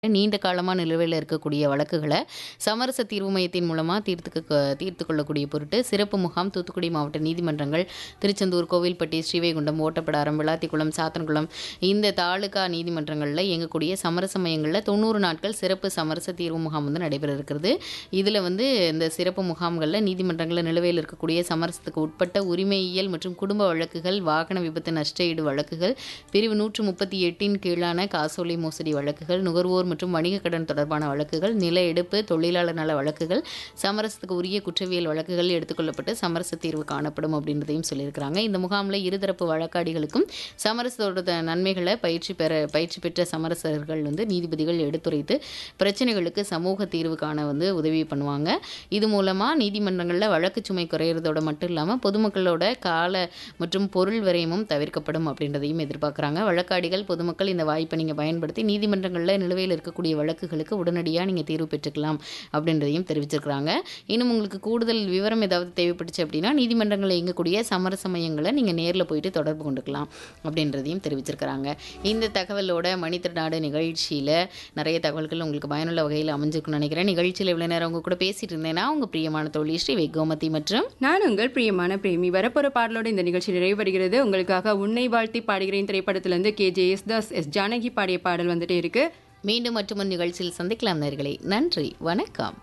நீண்ட காலமா நிலுவையில இருக்கக்கூடிய வழக்குகள சமரச தீர்வு மையத்தின் மூலமா தீர்த்துக்க தீர்த்து கொள்ளக்கூடிய பொருட்டு சிறப்பு முகாம் தூத்துக்குடி மாவட்ட நீதிமன்றங்கள் திருச்செந்தூர் கோவில்பட்டி ஸ்ரீவைகுண்டம் ஓட்டப்பிடாரம் விளாத்திக்குளம் சாத்தன்குளம் இந்த தாலுகா நீதிமன்றங்களில் இயங்கக்கூடிய சமரச மையங்களில் தொண்ணூறு நாட்கள் சிறப்பு சமரச தீர்வு முகாம் வந்து நடைபெற இருக்கிறது இதில் வந்து இந்த சிறப்பு முகாம்களில் நீதிமன்றங்களில் நிலுவையில் இருக்கக்கூடிய சமரசத்துக்கு உட்பட்ட உரிமையியல் மற்றும் குடும்ப வழக்குகள் வாகன விபத்து நஷ்டஈடு வழக்குகள் பிரிவு நூற்று முப்பத்தி எட்டின் கீழான காசோலை மோசடி வழக்குகள் நுகர்வோர் மற்றும் வணிக கடன் தொடர்பான வழக்குகள் நில எடுப்பு தொழிலாளர் நல வழக்குகள் சமரசத்துக்கு உரிய குற்றவியல் வழக்குகள் எடுத்துக்கொள்ளப்பட்டு சமரச தீர்வு காணப்படும் அப்படின்றதையும் சொல்லியிருக்கிறாங்க இந்த முகாமில் இருதரப்பு வழக்காடிகளுக்கும் சமரசத்தோட த- நன்மைகளை பயிற்சி பெற பயிற்சி பெற்ற சமரசர்கள் வந்து நீதிபதிகள் எடுத்துரைத்து பிரச்சனைகளுக்கு சமூக தீர்வு காண வந்து உதவி பண்ணுவாங்க இது மூலமாக நீதிமன்றங்களில் வழக்கு சுமை குறையிறதோட மட்டும் இல்லாமல் பொதுமக்களோட கால மற்றும் பொருள் விரயமும் தவிர்க்கப்படும் அப்படின்றதையும் எதிர்பார்க்குறாங்க வழக்காடிகள் பொதுமக்கள் இந்த வாய்ப்பை நீங்கள் பயன்படுத்தி நீதிமன்றங்களில் நிலுவையில் இருக்கக்கூடிய வழக்குகளுக்கு உடனடியாக நீங்கள் தீர்வு பெற்றுக்கலாம் அப்படின்றதையும் தெரிவிச்சிருக்கிறாங்க இன்னும் உங்களுக்கு கூடுதல் விவரம் ஏதாவது தேவைப்பட்டுச்சு அப்படின்னா நீதிமன்றங்களில் இயங்கக்கூடிய சமரச மையங்களை நீங்கள் நேரில் போயிட்டு தொடர்பு கொண்டுக்கலாம் அப்படின்றதையும் தெரிவிச்சிருக்கிறாங்க இந்த தகவலோட மணித்திருநாடு நிகழ்ச்சியில் நிறைய தகவல்கள் உங்களுக்கு பயனுள்ள வகையில் அமைஞ்சிருக்குன்னு நினைக்கிறேன் நிகழ்ச்சியில் இவ்வளோ நேரம் உங்க கூட பேசிட்டு இருந்தேன்னா உங்கள் பிரியமான தோழி ஸ்ரீ வெகோமதி மற்றும் நான் உங்கள் பிரியமான பிரேமி வரப்போற பாடலோட இந்த நிகழ்ச்சி நிறைவடைகிறது உங்களுக்காக உன்னை வாழ்த்தி பாடுகிறேன் திரைப்படத்திலிருந்து K J S Das S Janaki பாடிய பாடல் வந்துட்டே இருக்கு மீண்டும் மற்றொரு நிகழ்ச்சியில் சந்திக்கலாம் நேர்களே நன்றி வணக்கம்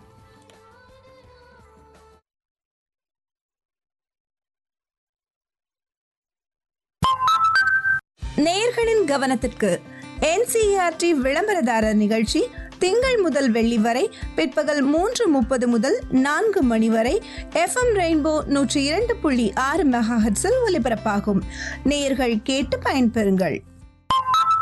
நேயர்களின் கவனத்திற்கு என்சிஆர்டி விளம்பரதாரர் நிகழ்ச்சி திங்கள் முதல் வெள்ளி வரை பிற்பகல் மூன்று முப்பது முதல் நான்கு மணி வரை எஃப்எம் ரெயின்போ நூற்றி இரண்டு புள்ளி ஆறு மெகாஹெட்ஸில் ஒலிபரப்பாகும் நேயர்கள் கேட்டு பயன்பெறுங்கள்